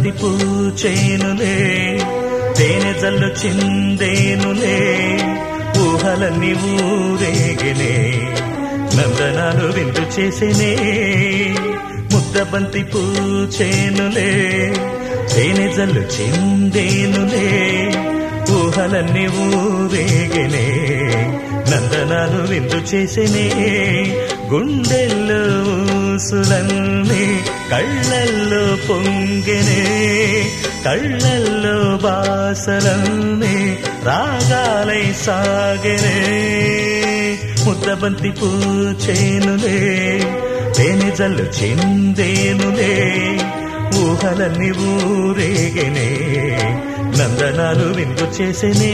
ముద్దబంతి పూచేనులే తేనె జల్లు చిందేనులే ఊహలన్నీ ఊరేగనే నందనాలు విందు చేసేనే ముద్దబంతి పూచేనులే తేనె జల్లు చిందేనులే ఊహలన్నీ ఊరేగనే నందనాలు విందు చేసేనే గుండెల్లో ఊసులన్నీ కళ్ళల్లో పొంగెనే కళ్ళల్లో బాసలన్నీ రాగాలై సాగెనే ముద్దబంతి పూచేనులే తేనె జల్లు చిందేనులే ఊహలన్నీ ఊరేగనే నందనాలు విందు చేసేనే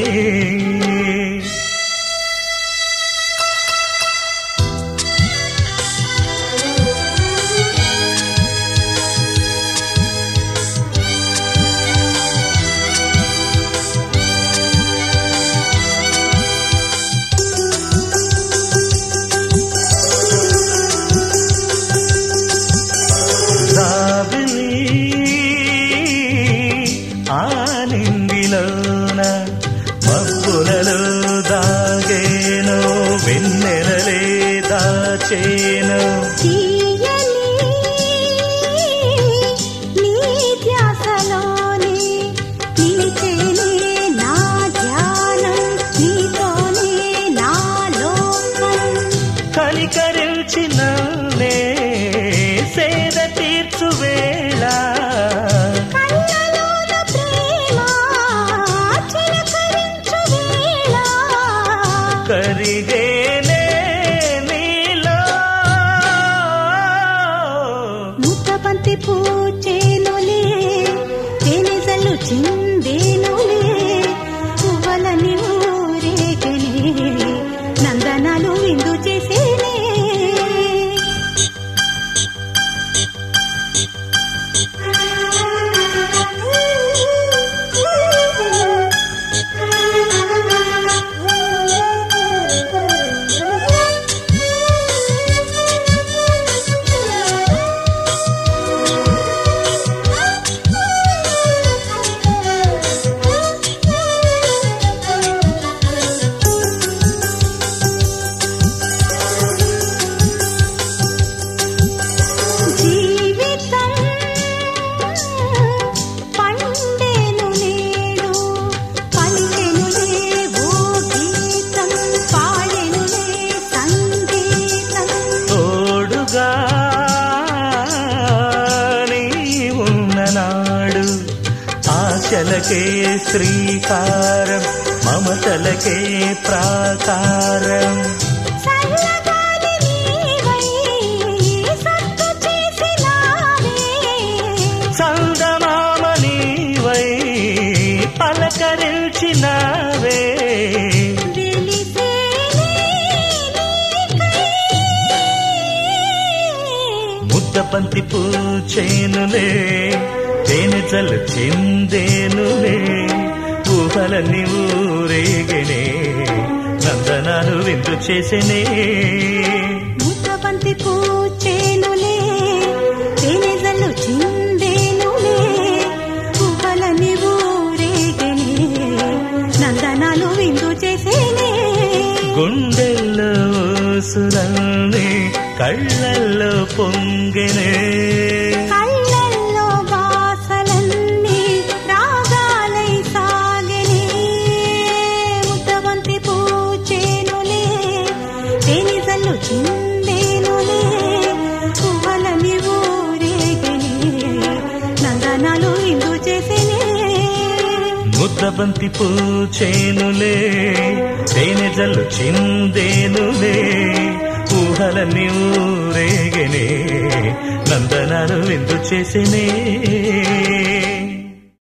జాబిలి ఆనిందిలోన మబ్బులలో దాగేను వెన్నెలలే దాచేను తీయని నీ ధ్యాసలోనే నిలిచేనే నా ధ్యానం నీతోనే నా లోకం కనికరించిన సేద తీర్చు వేళ కళ్ళలోన ప్రేమ చిలకరించు వేళ కరిగేనే నీలో ముద్దబంతి పూచేనులే తేనెజల్లు చిందేనులే పువ్వలని ఊరేగనే నందనాలు విందు చేసేనే జీవితం పండేను నేడు పలికెనులే ఓ గీతం పాడెనులే సంగీతం తోడుగా నీ ఉన్ననాడు ఆశలకే శ్రీకారం మమతలకే ప్రాకారం చల్లగాలి నీవై సత్తు చేసినావే చందమామ నీవై పలకరించినావే వెలిసేనే నీకై ముద్దబంతి పూచేనులే తేనె జల్లు చిందేనులే ఊహలన్నీ ఊరేగనే నందనాలు విందు చేసేనే ముద్దబంతి పూచేనులే తేనెజల్లు చిందేనులే పువ్వలని ఊరేగనే నందనాలు విందు చేసేనే గుండెల్లో సురల్ని కళ్ళల్లో పొంగెనే కళ్ళల్లో బాసలన్నీ రాగాలై సాగనే ముద్దబంతి పూచేనులే తేనెజల్లు చిందేనులే పువ్వలని ఊరేగనే నందనాలు ఇందు చేసేనే ముద్దబంతి పూచేనులే తేనె జల్లు చిందేనులే ఊహలన్నీ ఊరేగనే నందనాలు విందు చేసేనే